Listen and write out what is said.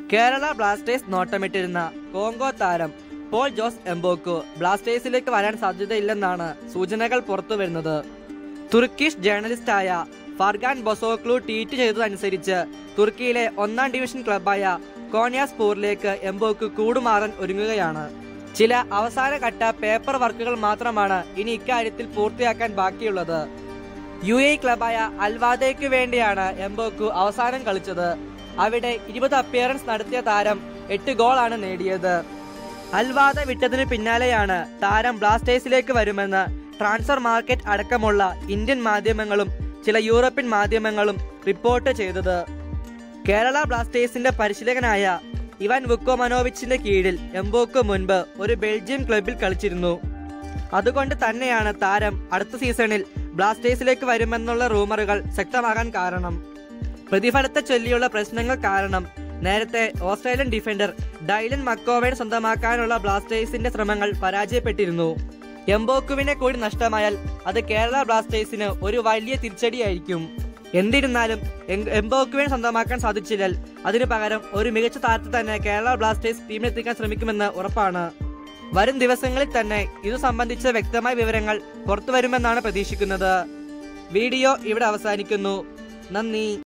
Kerala Blasters നോട്ടമിട്ടിരുന്ന Congo താരം Paul Jose Mpoku ബ്ലാസ്റ്റേഴ്സിലേക്ക് വരാൻ സാധ്യതയില്ലെന്നാണ് സൂചനകൾ പുറത്തുവരുന്നത് തുർക്കിഷ് ജേർണലിസ്റ്റായ ഫർഗാൻ ബൊസോക്ലു ട്വീറ്റ് ചെയ്തതനുസരിച്ച് തുർക്കിയിലെ ഒന്നാം ഡിവിഷൻ ക്ലബായ കോണിയാസ്പൂറിലേക്ക് എംബോക്ക് കൂടുമാറാൻ ഒരുങ്ങുകയാണ് ചില അവസാനഘട്ട പേപ്പർ വർക്കുകൾ മാത്രമാണ് ഇനി ഇക്കാര്യത്തിൽ പൂർത്തിയാക്കാൻ ബാക്കിയുള്ളത് യു എ ക്ലബായ അൽവാദയ്ക്ക് വേണ്ടിയാണ് എംബോക്കു അവസാനം കളിച്ചത് അവിടെ ഇരുപത് അപ്പിയറൻസ് നടത്തിയ താരം എട്ട് ഗോളാണ് നേടിയത് അൽവാദ വിട്ടതിന് പിന്നാലെയാണ് താരം ബ്ലാസ്റ്റേഴ്സിലേക്ക് വരുമെന്ന് ട്രാൻസ്ഫർ മാർക്കറ്റ് അടക്കമുള്ള ഇന്ത്യൻ മാധ്യമങ്ങളും ചില യൂറോപ്യൻ മാധ്യമങ്ങളും റിപ്പോർട്ട് ചെയ്തത് കേരള ബ്ലാസ്റ്റേഴ്സിന്റെ പരിശീലകനായ ഇവാൻ വുക്കോമനോവിച്ചിന്റെ കീഴിൽ എംബോക്ക് മുൻപ് ഒരു ബെൽജിയം ക്ലബിൽ കളിച്ചിരുന്നു അതുകൊണ്ട് തന്നെയാണ് താരം അടുത്ത സീസണിൽ ബ്ലാസ്റ്റേഴ്സിലേക്ക് വരുമെന്നുള്ള റൂമറുകൾ ശക്തമാകാൻ കാരണം പ്രതിഫലത്തെ ചൊല്ലിയുള്ള പ്രശ്നങ്ങൾ കാരണം നേരത്തെ ഓസ്ട്രേലിയൻ ഡിഫൻഡർ ഡൈലൻ മക്കോവൻ സ്വന്തമാക്കാനുള്ള ബ്ലാസ്റ്റേഴ്സിന്റെ ശ്രമങ്ങൾ പരാജയപ്പെട്ടിരുന്നു എംബോക്കുവിനെ കൂടി നഷ്ടമായാൽ അത് കേരള ബ്ലാസ്റ്റേഴ്സിന് ഒരു വലിയ തിരിച്ചടിയായിരിക്കും എന്നിരുന്നാലും എം- എംബോക്കുവിനെ സ്വന്തമാക്കാൻ സാധിച്ചില്ലാൽ അതിനു പകരം ഒരു മികച്ച താരത്തെ തന്നെ കേരള ബ്ലാസ്റ്റേഴ്സ് ടീമിലെത്തിക്കാൻ ശ്രമിക്കുമെന്ന് ഉറപ്പാണ് വരും ദിവസങ്ങളിൽ തന്നെ ഇതു സംബന്ധിച്ച വ്യക്തമായ വിവരങ്ങൾ പുറത്തുവരുമെന്നാണ് പ്രതീക്ഷിക്കുന്നത് വീഡിയോ ഇവിടെ അവസാനിക്കുന്നു നന്ദി